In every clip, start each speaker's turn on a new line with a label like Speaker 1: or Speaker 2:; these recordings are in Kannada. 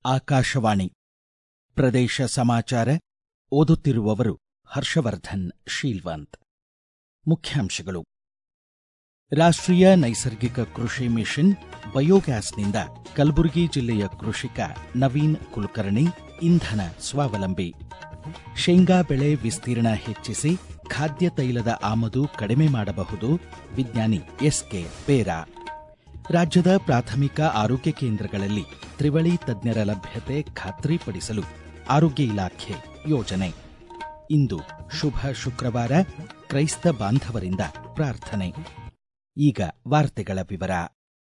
Speaker 1: ಆಕಾಶವಾಣಿ ಪ್ರದೇಶ ಸಮಾಚಾರ ಓದುತ್ತಿರುವವರು ಹರ್ಷವರ್ಧನ್ ಶೀಲ್ವಂತ್ ಮುಖ್ಯಾಂಶಗಳು ರಾಷ್ಟ್ರೀಯ ನೈಸರ್ಗಿಕ ಕೃಷಿ ಮಿಷನ್ ಬಯೋಗ್ಯಾಸ್ನಿಂದ ಕಲಬುರಗಿ ಜಿಲ್ಲೆಯ ಕೃಷಿಕ ನವೀನ್ ಕುಲಕರ್ಣಿ ಇಂಧನ ಸ್ವಾವಲಂಬಿ ಶೇಂಗಾ ಬೆಳೆ ವಿಸ್ತೀರ್ಣ ಹೆಚ್ಚಿಸಿ ಖಾದ್ಯ ತೈಲದ ಆಮದು ಕಡಿಮೆ ಮಾಡಬಹುದು ವಿಜ್ಞಾನಿ ಎಸ್ಕೆ ಬೇರಾ ರಾಜ್ಯದ ಪ್ರಾಥಮಿಕ ಆರೋಗ್ಯ ಕೇಂದ್ರಗಳಲ್ಲಿ ತ್ರಿವಳಿ ತಜ್ಞರ ಲಭ್ಯತೆ ಖಾತ್ರಿಪಡಿಸಲು ಆರೋಗ್ಯ ಇಲಾಖೆ ಯೋಜನೆ ಇಂದು ಶುಭ ಶುಕ್ರವಾರ ಕ್ರೈಸ್ತ ಬಾಂಧವರಿಂದ ಪ್ರಾರ್ಥನೆ ಈಗ ವಾರ್ತೆಗಳ ವಿವರ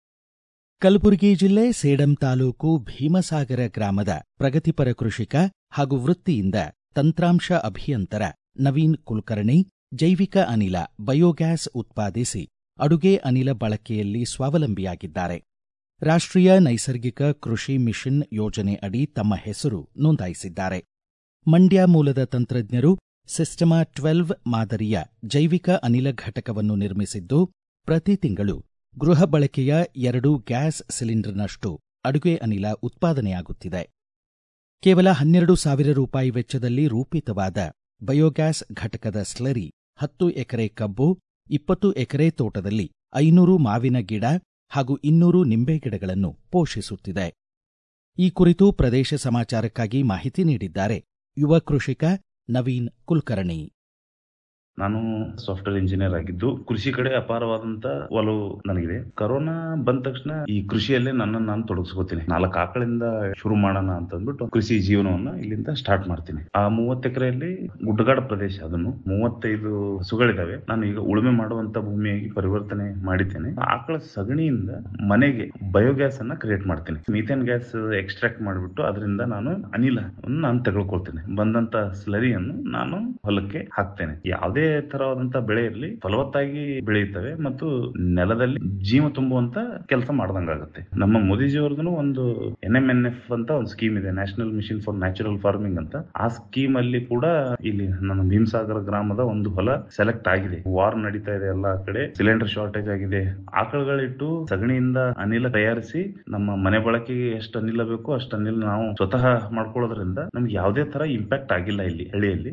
Speaker 1: ಕಲಬುರಗಿ ಜಿಲ್ಲೆ ಸೇಡಂ ತಾಲೂಕು ಭೀಮಸಾಗರ ಗ್ರಾಮದ ಪ್ರಗತಿಪರ ಕೃಷಿಕ ಹಾಗೂ ವೃತ್ತಿಯಿಂದ ತಂತ್ರಾಂಶ ಅಭಿಯಂತರ ನವೀನ್ ಕುಲಕರ್ಣಿ ಜೈವಿಕ ಅನಿಲ ಬಯೋಗ್ಯಾಸ್ ಉತ್ಪಾದಿಸಿ ಅಡುಗೆ ಅನಿಲ ಬಳಕೆಯಲ್ಲಿ ಸ್ವಾವಲಂಬಿಯಾಗಿದ್ದಾರೆ ರಾಷ್ಟ್ರೀಯ ನೈಸರ್ಗಿಕ ಕೃಷಿ ಮಿಷನ್ ಯೋಜನೆ ಅಡಿ ತಮ್ಮ ಹೆಸರು ನೋಂದಾಯಿಸಿದ್ದಾರೆ ಮಂಡ್ಯ ಮೂಲದ ತಂತ್ರಜ್ಞರು ಸಿಸ್ಟಮಾ ಟ್ವೆಲ್ವ್ ಮಾದರಿಯ ಜೈವಿಕ ಅನಿಲ ಘಟಕವನ್ನು ನಿರ್ಮಿಸಿದ್ದು ಪ್ರತಿ ತಿಂಗಳು ಗೃಹ ಬಳಕೆಯ ಎರಡು ಗ್ಯಾಸ್ ಸಿಲಿಂಡರ್ನಷ್ಟು ಅಡುಗೆ ಅನಿಲ ಉತ್ಪಾದನೆಯಾಗುತ್ತಿದೆ ಕೇವಲ ಹನ್ನೆರಡು ಸಾವಿರ ರೂಪಾಯಿ ವೆಚ್ಚದಲ್ಲಿ ರೂಪಿತವಾದ ಬಯೋಗ್ಯಾಸ್ ಘಟಕದ ಸ್ಲರಿ ಹತ್ತು ಎಕರೆ ಕಬ್ಬು ಇಪ್ಪತ್ತು ಎಕರೆ ತೋಟದಲ್ಲಿ ಐನೂರು ಮಾವಿನ ಗಿಡ ಹಾಗೂ ಇನ್ನೂರು ನಿಂಬೆ ಗಿಡಗಳನ್ನು ಪೋಷಿಸುತ್ತಿದೆ ಈ ಕುರಿತು ಪ್ರದೇಶ ಸಮಾಚಾರಕ್ಕಾಗಿ ಮಾಹಿತಿ ನೀಡಿದ್ದಾರೆ ಯುವ ಕೃಷಿಕ ನವೀನ್ ಕುಲಕರ್ಣಿ
Speaker 2: ನಾನು ಸಾಫ್ಟ್ವೇರ್ ಇಂಜಿನಿಯರ್ ಆಗಿದ್ದು ಕೃಷಿ ಕಡೆ ಅಪಾರವಾದಂತ ಒಲವು ನನಗಿದೆ ಕರೋನಾ ಬಂದ ತಕ್ಷಣ ಈ ಕೃಷಿಯಲ್ಲೇ ನನ್ನನ್ನು ನಾನು ತೊಡಗಿಸ್ಕೋತೀನಿ ನಾಲ್ಕು ಆಕಳಿಂದ ಶುರು ಮಾಡೋಣ ಅಂತ ಅಂದ್ಬಿಟ್ಟು ಕೃಷಿ ಜೀವನವನ್ನ ಇಲ್ಲಿಂದ ಸ್ಟಾರ್ಟ್ ಮಾಡ್ತೀನಿ ಆ ಮೂವತ್ತು ಎಕರೆಯಲ್ಲಿ ಗುಡ್ಡಗಾಡ ಪ್ರದೇಶ ಅದನ್ನು ಮೂವತ್ತೈದು ಹಸುಗಳಿದಾವೆ ನಾನು ಈಗ ಉಳುಮೆ ಮಾಡುವಂತ ಭೂಮಿಯಾಗಿ ಪರಿವರ್ತನೆ ಮಾಡಿದ್ದೇನೆ ಆಕಳ ಸಗಣಿಯಿಂದ ಮನೆಗೆ ಬಯೋಗ್ಯಾಸ್ ಅನ್ನ ಕ್ರಿಯೇಟ್ ಮಾಡ್ತೀನಿ ಮೀಥೇನ್ ಗ್ಯಾಸ್ ಎಕ್ಸ್ಟ್ರಾಕ್ಟ್ ಮಾಡಿಬಿಟ್ಟು ಅದರಿಂದ ನಾನು ಅನಿಲ ನಾನು ತೆಗೆದುಕೊಳ್ತೇನೆ ಬಂದಂತ ಸ್ಲರಿಯನ್ನು ನಾನು ಹೊಲಕ್ಕೆ ಹಾಕ್ತೇನೆ ಯಾವುದೇ ತರವಾದಂತ ಬೆಳೆ ಇರಲಿ ಫಲವತ್ತಾಗಿ ಬೆಳೆಯುತ್ತವೆ ಮತ್ತು ನೆಲದಲ್ಲಿ ಜೀವ ತುಂಬುವಂತ ಕೆಲಸ ಮಾಡ್ದಂಗಾಗುತ್ತೆ ನಮ್ಮ ಮೋದಿಜಿಯವ್ರದ್ದು ಒಂದು ಎನ್ ಎಂ ಎನ್ ಎಫ್ ಅಂತ ಒಂದು ಸ್ಕೀಮ್ ಇದೆ national mission for natural farming ಅಂತ ಆ ಸ್ಕೀಮ್ ಅಲ್ಲಿ ಕೂಡ ಇಲ್ಲಿ ನನ್ನ ಭೀಮಸಾಗರ ಗ್ರಾಮದ ಒಂದು ಹೊಲ ಸೆಲೆಕ್ಟ್ ಆಗಿದೆ ವಾರ್ ನಡೀತಾ ಇದೆ ಎಲ್ಲಾ ಕಡೆ ಸಿಲಿಂಡರ್ ಶಾರ್ಟೇಜ್ ಆಗಿದೆ ಆಕಳುಗಳಿಟ್ಟು ಸಗಣಿಯಿಂದ ಅನಿಲ ತಯಾರಿಸಿ ನಮ್ಮ ಮನೆ ಬಳಕೆಗೆ ಎಷ್ಟು ಅನಿಲ ಬೇಕೋ ಅಷ್ಟು ಅನಿಲ ನಾವು ಸ್ವತಃ ಮಾಡ್ಕೊಳ್ಳೋದ್ರಿಂದ ನಮ್ಗೆ ಯಾವುದೇ ತರ ಇಂಪ್ಯಾಕ್ಟ್ ಆಗಿಲ್ಲ ಇಲ್ಲಿ ಹಳ್ಳಿಯಲ್ಲಿ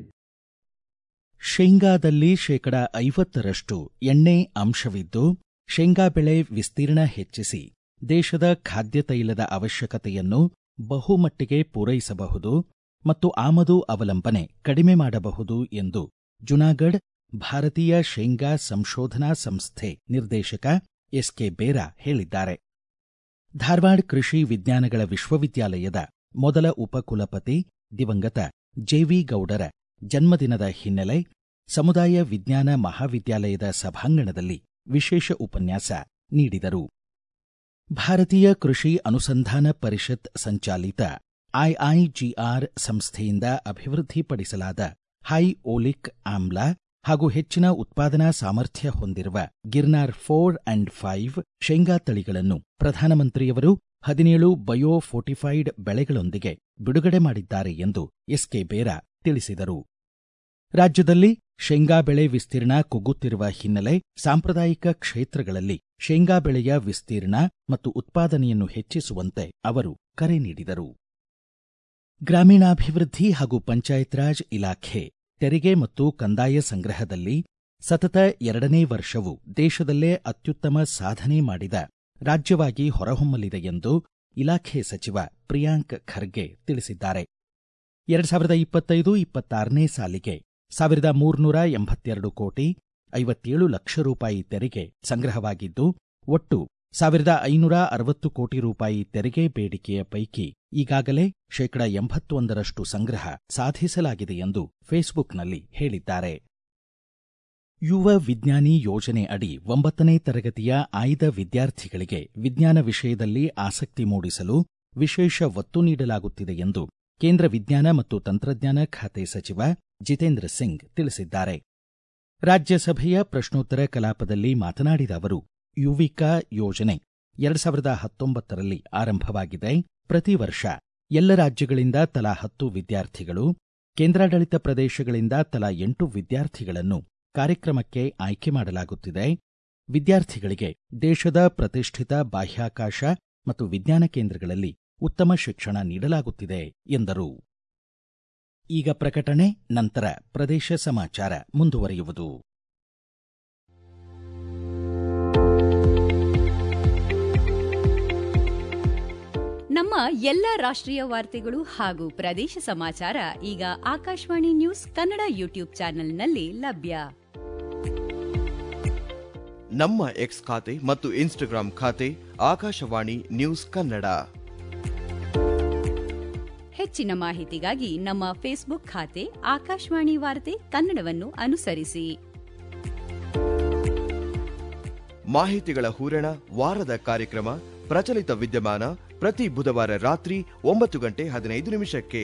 Speaker 1: ಶೇಂಗಾದಲ್ಲಿ ಶೇಕಡ ಐವತ್ತರಷ್ಟು ಎಣ್ಣೆ ಅಂಶವಿದ್ದು ಶೇಂಗಾ ಬೆಳೆ ವಿಸ್ತೀರ್ಣ ಹೆಚ್ಚಿಸಿ ದೇಶದ ಖಾದ್ಯ ತೈಲದ ಅವಶ್ಯಕತೆಯನ್ನು ಬಹುಮಟ್ಟಿಗೆ ಪೂರೈಸಬಹುದು ಮತ್ತು ಆಮದು ಅವಲಂಬನೆ ಕಡಿಮೆ ಮಾಡಬಹುದು ಎಂದು ಜುನಾಗಢ್ ಭಾರತೀಯ ಶೇಂಗಾ ಸಂಶೋಧನಾ ಸಂಸ್ಥೆ ನಿರ್ದೇಶಕ ಎಸ್ಕೆ ಬೇರಾ ಹೇಳಿದ್ದಾರೆ ಧಾರವಾಡ ಕೃಷಿ ವಿಜ್ಞಾನಗಳ ವಿಶ್ವವಿದ್ಯಾಲಯದ ಮೊದಲ ಉಪಕುಲಪತಿ ದಿವಂಗತ ಜೆವಿ ಗೌಡರ ಜನ್ಮದಿನದ ಹಿನ್ನೆಲೆ ಸಮುದಾಯ ವಿಜ್ಞಾನ ಮಹಾವಿದ್ಯಾಲಯದ ಸಭಾಂಗಣದಲ್ಲಿ ವಿಶೇಷ ಉಪನ್ಯಾಸ ನೀಡಿದರು ಭಾರತೀಯ ಕೃಷಿ ಅನುಸಂಧಾನ ಪರಿಷತ್ ಸಂಚಾಲಿತ ಐಐಜಿಆರ್ ಸಂಸ್ಥೆಯಿಂದ ಅಭಿವೃದ್ಧಿಪಡಿಸಲಾದ ಹೈ ಓಲಿಕ್ ಆಮ್ಲ ಹಾಗೂ ಹೆಚ್ಚಿನ ಉತ್ಪಾದನಾ ಸಾಮರ್ಥ್ಯ ಹೊಂದಿರುವ ಗಿರ್ನಾರ್ ಫೋರ್ ಅಂಡ್ ಫೈವ್ ಶೇಂಗಾ ತಳಿಗಳನ್ನು ಪ್ರಧಾನಮಂತ್ರಿಯವರು ಹದಿನೇಳು ಬಯೋ ಫೋರ್ಟಿಫೈಡ್ ಬೆಳೆಗಳೊಂದಿಗೆ ಬಿಡುಗಡೆ ಮಾಡಿದ್ದಾರೆ ಎಂದು ಎಸ್ಕೆ ಬೇರಾ ತಿಳಿಸಿದರು ರಾಜ್ಯದಲ್ಲಿ ಶೇಂಗಾ ಬೆಳೆ ವಿಸ್ತೀರ್ಣ ಕುಗ್ಗುತ್ತಿರುವ ಹಿನ್ನೆಲೆ ಸಾಂಪ್ರದಾಯಿಕ ಕ್ಷೇತ್ರಗಳಲ್ಲಿ ಶೇಂಗಾ ಬೆಳೆಯ ವಿಸ್ತೀರ್ಣ ಮತ್ತು ಉತ್ಪಾದನೆಯನ್ನು ಹೆಚ್ಚಿಸುವಂತೆ ಅವರು ಕರೆ ನೀಡಿದರು ಗ್ರಾಮೀಣಾಭಿವೃದ್ಧಿ ಹಾಗೂ ಪಂಚಾಯತ್ ರಾಜ್ ಇಲಾಖೆ ತೆರಿಗೆ ಮತ್ತು ಕಂದಾಯ ಸಂಗ್ರಹದಲ್ಲಿ ಸತತ ಎರಡನೇ ವರ್ಷವೂ ದೇಶದಲ್ಲೇ ಅತ್ಯುತ್ತಮ ಸಾಧನೆ ಮಾಡಿದ ರಾಜ್ಯವಾಗಿ ಹೊರಹೊಮ್ಮಲಿದೆ ಎಂದು ಇಲಾಖೆ ಸಚಿವ ಪ್ರಿಯಾಂಕ್ ಖರ್ಗೆ ತಿಳಿಸಿದ್ದಾರೆ ಎರಡು ಸಾವಿರದ ಇಪ್ಪತ್ತೈದು ಇಪ್ಪತ್ತಾರನೇ ಸಾಲಿಗೆ ಸಾವಿರದ ಮೂರ್ನೂರ ಎಂಬತ್ತೆರಡು ಕೋಟಿ ಐವತ್ತೇಳು ಲಕ್ಷ ರೂಪಾಯಿ ತೆರಿಗೆ ಸಂಗ್ರಹವಾಗಿದ್ದು ಒಟ್ಟು ಸಾವಿರದ ಐನೂರ ಅರವತ್ತು ಕೋಟಿ ರೂಪಾಯಿ ತೆರಿಗೆ ಬೇಡಿಕೆಯ ಪೈಕಿ ಈಗಾಗಲೇ ಶೇಕಡ ಎಂಬತ್ತೊಂದರಷ್ಟು ಸಂಗ್ರಹ ಸಾಧಿಸಲಾಗಿದೆ ಎಂದು ಫೇಸ್ಬುಕ್ನಲ್ಲಿ ಹೇಳಿದ್ದಾರೆ ಯುವ ವಿಜ್ಞಾನಿ ಯೋಜನೆ ಅಡಿ ಒಂಬತ್ತನೇ ತರಗತಿಯ ಆಯ್ದ ವಿದ್ಯಾರ್ಥಿಗಳಿಗೆ ವಿಜ್ಞಾನ ವಿಷಯದಲ್ಲಿ ಆಸಕ್ತಿ ಮೂಡಿಸಲು ವಿಶೇಷ ಒತ್ತು ನೀಡಲಾಗುತ್ತಿದೆ ಎಂದು ಕೇಂದ್ರ ವಿಜ್ಞಾನ ಮತ್ತು ತಂತ್ರಜ್ಞಾನ ಖಾತೆ ಸಚಿವ ಜಿತೇಂದ್ರ ಸಿಂಗ್ ತಿಳಿಸಿದ್ದಾರೆ ರಾಜ್ಯಸಭೆಯ ಪ್ರಶ್ನೋತ್ತರ ಕಲಾಪದಲ್ಲಿ ಮಾತನಾಡಿದ ಅವರು ಯುವಿಕಾ ಯೋಜನೆ ಎರಡು ಸಾವಿರದ ಹತ್ತೊಂಬತ್ತರಲ್ಲಿ ಆರಂಭವಾಗಿದೆ ಪ್ರತಿ ವರ್ಷ ಎಲ್ಲ ರಾಜ್ಯಗಳಿಂದ ತಲಾ ಹತ್ತು ವಿದ್ಯಾರ್ಥಿಗಳು ಕೇಂದ್ರಾಡಳಿತ ಪ್ರದೇಶಗಳಿಂದ ತಲಾ ಎಂಟು ವಿದ್ಯಾರ್ಥಿಗಳನ್ನು ಕಾರ್ಯಕ್ರಮಕ್ಕೆ ಆಯ್ಕೆ ಮಾಡಲಾಗುತ್ತಿದೆ ವಿದ್ಯಾರ್ಥಿಗಳಿಗೆ ದೇಶದ ಪ್ರತಿಷ್ಠಿತ ಬಾಹ್ಯಾಕಾಶ ಮತ್ತು ವಿಜ್ಞಾನ ಕೇಂದ್ರಗಳಲ್ಲಿ ಉತ್ತಮ ಶಿಕ್ಷಣ ನೀಡಲಾಗುತ್ತಿದೆ ಎಂದರು ಈಗ ಪ್ರಕಟಣೆ ನಂತರ ಪ್ರದೇಶ ಸಮಾಚಾರ ಮುಂದುವರಿಯುವುದು
Speaker 3: ನಮ್ಮ ಎಲ್ಲ ರಾಷ್ಟ್ರೀಯ ವಾರ್ತೆಗಳು ಹಾಗೂ ಪ್ರದೇಶ ಸಮಾಚಾರ ಈಗ ಆಕಾಶವಾಣಿ ನ್ಯೂಸ್ ಕನ್ನಡ ಯೂಟ್ಯೂಬ್ ಚಾನೆಲ್ನಲ್ಲಿ ಲಭ್ಯ
Speaker 4: ನಮ್ಮ ಎಕ್ಸ್ ಖಾತೆ ಮತ್ತು ಇನ್ಸ್ಟಾಗ್ರಾಂ ಖಾತೆ ಆಕಾಶವಾಣಿ ನ್ಯೂಸ್ ಕನ್ನಡ
Speaker 3: ಹೆಚ್ಚಿನ ಮಾಹಿತಿಗಾಗಿ ನಮ್ಮ ಫೇಸ್ಬುಕ್ ಖಾತೆ ಆಕಾಶವಾಣಿ ವಾರ್ತೆ ಕನ್ನಡವನ್ನು ಅನುಸರಿಸಿ
Speaker 4: ಮಾಹಿತಿಗಳ ಹೂರಣ ವಾರದ ಕಾರ್ಯಕ್ರಮ ಪ್ರಚಲಿತ ವಿದ್ಯಮಾನ ಪ್ರತಿ ಬುಧವಾರ ರಾತ್ರಿ ಒಂಬತ್ತು ಗಂಟೆ ಹದಿನೈದು ನಿಮಿಷಕ್ಕೆ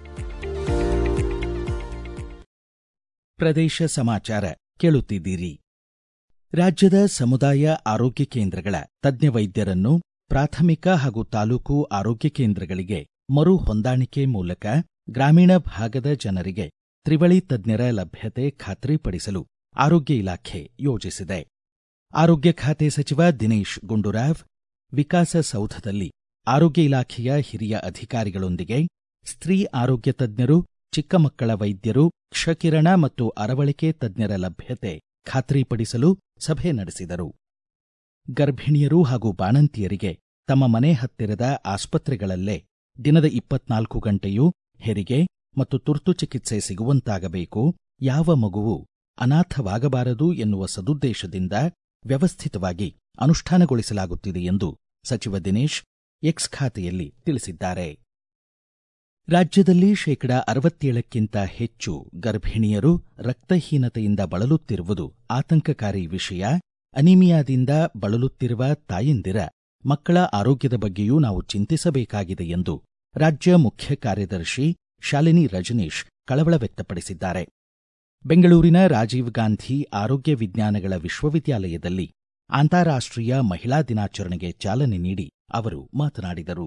Speaker 1: ಪ್ರದೇಶ ಸಮಾಚಾರ ಕೇಳುತ್ತಿದ್ದೀರಿ ರಾಜ್ಯದ ಸಮುದಾಯ ಆರೋಗ್ಯ ಕೇಂದ್ರಗಳ ತಜ್ಞ ವೈದ್ಯರನ್ನು ಪ್ರಾಥಮಿಕ ಹಾಗೂ ತಾಲೂಕು ಆರೋಗ್ಯ ಕೇಂದ್ರಗಳಿಗೆ ಮರು ಹೊಂದಾಣಿಕೆ ಮೂಲಕ ಗ್ರಾಮೀಣ ಭಾಗದ ಜನರಿಗೆ ತ್ರಿವಳಿ ತಜ್ಞರ ಲಭ್ಯತೆ ಖಾತ್ರಿಪಡಿಸಲು ಆರೋಗ್ಯ ಇಲಾಖೆ ಯೋಜಿಸಿದೆ ಆರೋಗ್ಯ ಖಾತೆ ಸಚಿವ ದಿನೇಶ್ ಗುಂಡೂರಾವ್ ವಿಕಾಸಸೌಧದಲ್ಲಿ ಆರೋಗ್ಯ ಇಲಾಖೆಯ ಹಿರಿಯ ಅಧಿಕಾರಿಗಳೊಂದಿಗೆ ಸ್ತ್ರೀ ಆರೋಗ್ಯ ತಜ್ಞರು ಚಿಕ್ಕ ಮಕ್ಕಳ ವೈದ್ಯರು ಕ್ಷಕಿರಣ ಮತ್ತು ಅರವಳಿಕೆ ತಜ್ಞರ ಲಭ್ಯತೆ ಖಾತ್ರಿಪಡಿಸಲು ಸಭೆ ನಡೆಸಿದರು ಗರ್ಭಿಣಿಯರು ಹಾಗೂ ಬಾಣಂತಿಯರಿಗೆ ತಮ್ಮ ಮನೆ ಹತ್ತಿರದ ಆಸ್ಪತ್ರೆಗಳಲ್ಲೇ ದಿನದ ಇಪ್ಪತ್ನಾಲ್ಕು ಗಂಟೆಯೂ ಹೆರಿಗೆ ಮತ್ತು ತುರ್ತು ಚಿಕಿತ್ಸೆ ಸಿಗುವಂತಾಗಬೇಕು ಯಾವ ಮಗುವು ಅನಾಥವಾಗಬಾರದು ಎನ್ನುವ ಸದುದ್ದೇಶದಿಂದ ವ್ಯವಸ್ಥಿತವಾಗಿ ಅನುಷ್ಠಾನಗೊಳಿಸಲಾಗುತ್ತಿದೆ ಎಂದು ಸಚಿವ ದಿನೇಶ್ ಎಕ್ಸ್ ಖಾತೆಯಲ್ಲಿ ತಿಳಿಸಿದ್ದಾರೆ ರಾಜ್ಯದಲ್ಲಿ ಶೇಕಡ ಅರವತ್ತೇಳಕ್ಕಿಂತ ಹೆಚ್ಚು ಗರ್ಭಿಣಿಯರು ರಕ್ತಹೀನತೆಯಿಂದ ಬಳಲುತ್ತಿರುವುದು ಆತಂಕಕಾರಿ ವಿಷಯ ಅನಿಮಿಯಾದಿಂದ ಬಳಲುತ್ತಿರುವ ತಾಯಂದಿರ ಮಕ್ಕಳ ಆರೋಗ್ಯದ ಬಗ್ಗೆಯೂ ನಾವು ಚಿಂತಿಸಬೇಕಾಗಿದೆ ಎಂದು ರಾಜ್ಯ ಮುಖ್ಯ ಕಾರ್ಯದರ್ಶಿ ಶಾಲಿನಿ ರಜನೀಶ್ ಕಳವಳ ವ್ಯಕ್ತಪಡಿಸಿದ್ದಾರೆ ಬೆಂಗಳೂರಿನ ರಾಜೀವ್ ಗಾಂಧಿ ಆರೋಗ್ಯ ವಿಜ್ಞಾನಗಳ ವಿಶ್ವವಿದ್ಯಾಲಯದಲ್ಲಿ ಅಂತಾರಾಷ್ಟ್ರೀಯ ಮಹಿಳಾ ದಿನಾಚರಣೆಗೆ ಚಾಲನೆ ನೀಡಿ ಅವರು ಮಾತನಾಡಿದರು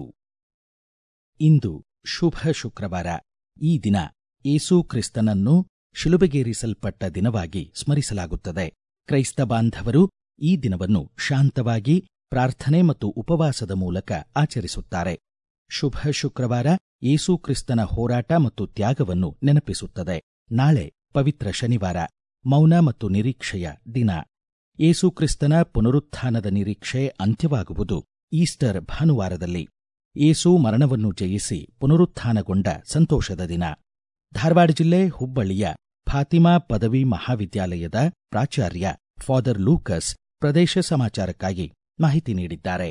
Speaker 1: ಇಂದು ಶುಭ ಶುಕ್ರವಾರ ಈ ದಿನ ಏಸು ಕ್ರಿಸ್ತನನ್ನು ಶಿಲುಬೆಗೇರಿಸಲ್ಪಟ್ಟ ದಿನವಾಗಿ ಸ್ಮರಿಸಲಾಗುತ್ತದೆ ಕ್ರೈಸ್ತ ಬಾಂಧವರು ಈ ದಿನವನ್ನು ಶಾಂತವಾಗಿ ಪ್ರಾರ್ಥನೆ ಮತ್ತು ಉಪವಾಸದ ಮೂಲಕ ಆಚರಿಸುತ್ತಾರೆ ಶುಭ ಶುಕ್ರವಾರ ಏಸು ಕ್ರಿಸ್ತನ ಹೋರಾಟ ಮತ್ತು ತ್ಯಾಗವನ್ನು ನೆನಪಿಸುತ್ತದೆ ನಾಳೆ ಪವಿತ್ರ ಶನಿವಾರ ಮೌನ ಮತ್ತು ನಿರೀಕ್ಷೆಯ ದಿನ ಏಸು ಕ್ರಿಸ್ತನ ಪುನರುತ್ಥಾನದ ನಿರೀಕ್ಷೆ ಅಂತ್ಯವಾಗುವುದು ಈಸ್ಟರ್ ಭಾನುವಾರದಲ್ಲಿ ಏಸು ಮರಣವನ್ನು ಜಯಿಸಿ ಪುನರುತ್ಥಾನಗೊಂಡ ಸಂತೋಷದ ದಿನ ಧಾರವಾಡ ಜಿಲ್ಲೆ ಹುಬ್ಬಳ್ಳಿಯ ಫಾತಿಮಾ ಪದವಿ ಮಹಾವಿದ್ಯಾಲಯದ ಪ್ರಾಚಾರ್ಯ ಫಾದರ್ ಲೂಕಸ್ ಪ್ರದೇಶ ಸಮಾಚಾರಕ್ಕಾಗಿ ಮಾಹಿತಿ ನೀಡಿದ್ದಾರೆ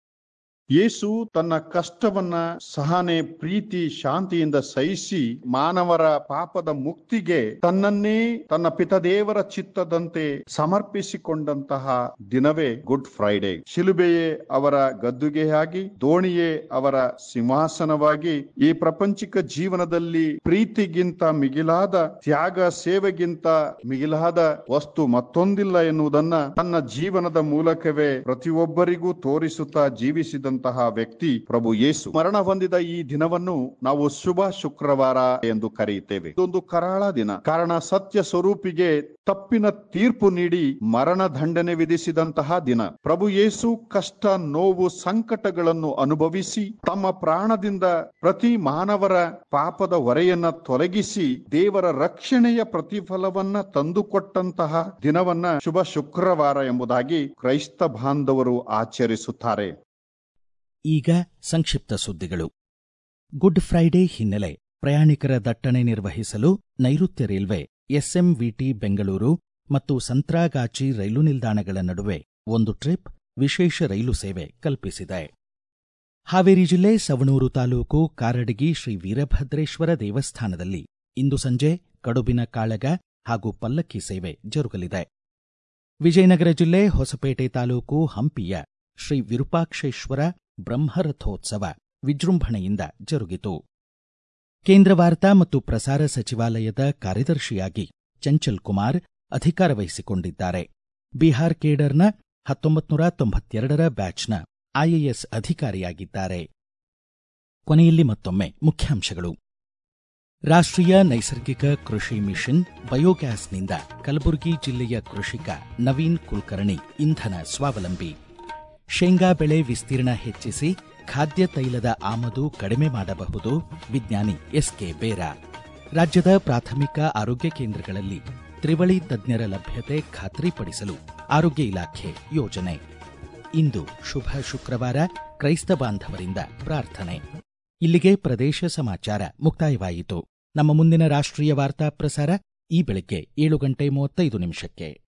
Speaker 5: ಯೇಸು ತನ್ನ ಕಷ್ಟವನ್ನ ಸಹನೆ ಪ್ರೀತಿ ಶಾಂತಿಯಿಂದ ಸಹಿಸಿ ಮಾನವರ ಪಾಪದ ಮುಕ್ತಿಗೆ ತನ್ನನ್ನೇ ತನ್ನ ಪಿತದೇವರ ಚಿತ್ತದಂತೆ ಸಮರ್ಪಿಸಿಕೊಂಡಂತಹ ದಿನವೇ ಗುಡ್ ಫ್ರೈಡೆ ಶಿಲುಬೆಯೇ ಅವರ ಗದ್ದುಗೆಯಾಗಿ ದೋಣಿಯೇ ಅವರ ಸಿಂಹಾಸನವಾಗಿ ಈ ಪ್ರಪಂಚಿಕ ಜೀವನದಲ್ಲಿ ಪ್ರೀತಿಗಿಂತ ಮಿಗಿಲಾದ ತ್ಯಾಗ ಸೇವೆಗಿಂತ ಮಿಗಿಲಾದ ವಸ್ತು ಮತ್ತೊಂದಿಲ್ಲ ಎನ್ನುವುದನ್ನ ತನ್ನ ಜೀವನದ ಮೂಲಕವೇ ಪ್ರತಿಯೊಬ್ಬರಿಗೂ ತೋರಿಸುತ್ತಾ ಜೀವಿಸಿದಂತಹ ವ್ಯಕ್ತಿ ಪ್ರಭು ಯೇಸು ಮರಣ ಹೊಂದಿದ ಈ ದಿನವನ್ನು ನಾವು ಶುಭ ಶುಕ್ರವಾರ ಎಂದು ಕರೆಯುತ್ತೇವೆ ಇದೊಂದು ಕರಾಳ ದಿನ ಕಾರಣ ಸತ್ಯ ಸ್ವರೂಪಿಗೆ ತಪ್ಪಿನ ತೀರ್ಪು ನೀಡಿ ಮರಣ ದಂಡನೆ ವಿಧಿಸಿದಂತಹ ದಿನ ಪ್ರಭು ಯೇಸು ಕಷ್ಟ ನೋವು ಸಂಕಟಗಳನ್ನು ಅನುಭವಿಸಿ ತಮ್ಮ ಪ್ರಾಣದಿಂದ ಪ್ರತಿ ಮಾನವರ ಪಾಪದ ಹೊರೆಯನ್ನ ತೊಲಗಿಸಿ ದೇವರ ರಕ್ಷಣೆಯ ಪ್ರತಿಫಲವನ್ನ ತಂದುಕೊಟ್ಟಂತಹ ದಿನವನ್ನ ಶುಭ ಶುಕ್ರವಾರ ಎಂಬುದಾಗಿ ಕ್ರೈಸ್ತ ಬಾಂಧವರು ಆಚರಿಸುತ್ತಾರೆ
Speaker 1: ಈಗ ಸಂಕ್ಷಿಪ್ತ ಸುದ್ದಿಗಳು ಗುಡ್ ಫ್ರೈಡೆ ಹಿನ್ನೆಲೆ ಪ್ರಯಾಣಿಕರ ದಟ್ಟಣೆ ನಿರ್ವಹಿಸಲು ನೈಋತ್ಯ ರೈಲ್ವೆ ಎಸ್ಎಂವಿಟಿ ಬೆಂಗಳೂರು ಮತ್ತು ಸಂತ್ರಾಗಾಚಿ ರೈಲು ನಿಲ್ದಾಣಗಳ ನಡುವೆ ಒಂದು ಟ್ರಿಪ್ ವಿಶೇಷ ರೈಲು ಸೇವೆ ಕಲ್ಪಿಸಿದೆ ಹಾವೇರಿ ಜಿಲ್ಲೆ ಸವಣೂರು ತಾಲೂಕು ಕಾರಡಗಿ ಶ್ರೀ ವೀರಭದ್ರೇಶ್ವರ ದೇವಸ್ಥಾನದಲ್ಲಿ ಇಂದು ಸಂಜೆ ಕಡುಬಿನ ಕಾಳಗ ಹಾಗೂ ಪಲ್ಲಕ್ಕಿ ಸೇವೆ ಜರುಗಲಿದೆ ವಿಜಯನಗರ ಜಿಲ್ಲೆ ಹೊಸಪೇಟೆ ತಾಲೂಕು ಹಂಪಿಯ ಶ್ರೀ ವಿರೂಪಾಕ್ಷೇಶ್ವರ ಬ್ರಹ್ಮರಥೋತ್ಸವ ವಿಜೃಂಭಣೆಯಿಂದ ಜರುಗಿತು ಕೇಂದ್ರ ವಾರ್ತಾ ಮತ್ತು ಪ್ರಸಾರ ಸಚಿವಾಲಯದ ಕಾರ್ಯದರ್ಶಿಯಾಗಿ ಚಂಚಲ್ ಕುಮಾರ್ ಅಧಿಕಾರ ವಹಿಸಿಕೊಂಡಿದ್ದಾರೆ ಬಿಹಾರ್ ಕೇಡರ್ನ ಹತ್ತೊಂಬತ್ತು ನೂರ ತೊಂಬತ್ತೆರಡರ ಬ್ಯಾಚ್ನ ಐಎಎಸ್ ಅಧಿಕಾರಿಯಾಗಿದ್ದಾರೆ ಕೊನೆಯಲ್ಲಿ ಮತ್ತೊಮ್ಮೆ ಮುಖ್ಯಾಂಶಗಳು ರಾಷ್ಟ್ರೀಯ ನೈಸರ್ಗಿಕ ಕೃಷಿ ಮಿಷನ್ ಬಯೋಗ್ಯಾಸ್ನಿಂದ ಕಲಬುರಗಿ ಜಿಲ್ಲೆಯ ಕೃಷಿಕ ನವೀನ್ ಕುಲಕರ್ಣಿ ಇಂಧನ ಸ್ವಾವಲಂಬಿ ಶೇಂಗಾ ಬೆಳೆ ವಿಸ್ತೀರ್ಣ ಹೆಚ್ಚಿಸಿ ಖಾದ್ಯ ತೈಲದ ಆಮದು ಕಡಿಮೆ ಮಾಡಬಹುದು ವಿಜ್ಞಾನಿ ಎಸ್ಕೆ ಬೇರಾ ರಾಜ್ಯದ ಪ್ರಾಥಮಿಕ ಆರೋಗ್ಯ ಕೇಂದ್ರಗಳಲ್ಲಿ ತ್ರಿವಳಿ ತಜ್ಞರ ಲಭ್ಯತೆ ಖಾತ್ರಿಪಡಿಸಲು ಆರೋಗ್ಯ ಇಲಾಖೆ ಯೋಜನೆ ಇಂದು ಶುಭ ಶುಕ್ರವಾರ ಕ್ರೈಸ್ತ ಬಾಂಧವರಿಂದ ಪ್ರಾರ್ಥನೆ ಇಲ್ಲಿಗೆ ಪ್ರದೇಶ ಸಮಾಚಾರ ಮುಕ್ತಾಯವಾಯಿತು ನಮ್ಮ ಮುಂದಿನ ರಾಷ್ಟ್ರೀಯ ವಾರ್ತಾ ಪ್ರಸಾರ ಈ ಬೆಳಗ್ಗೆ ಏಳು ಗಂಟೆ ಮೂವತ್ತೈದು ನಿಮಿಷಕ್ಕೆ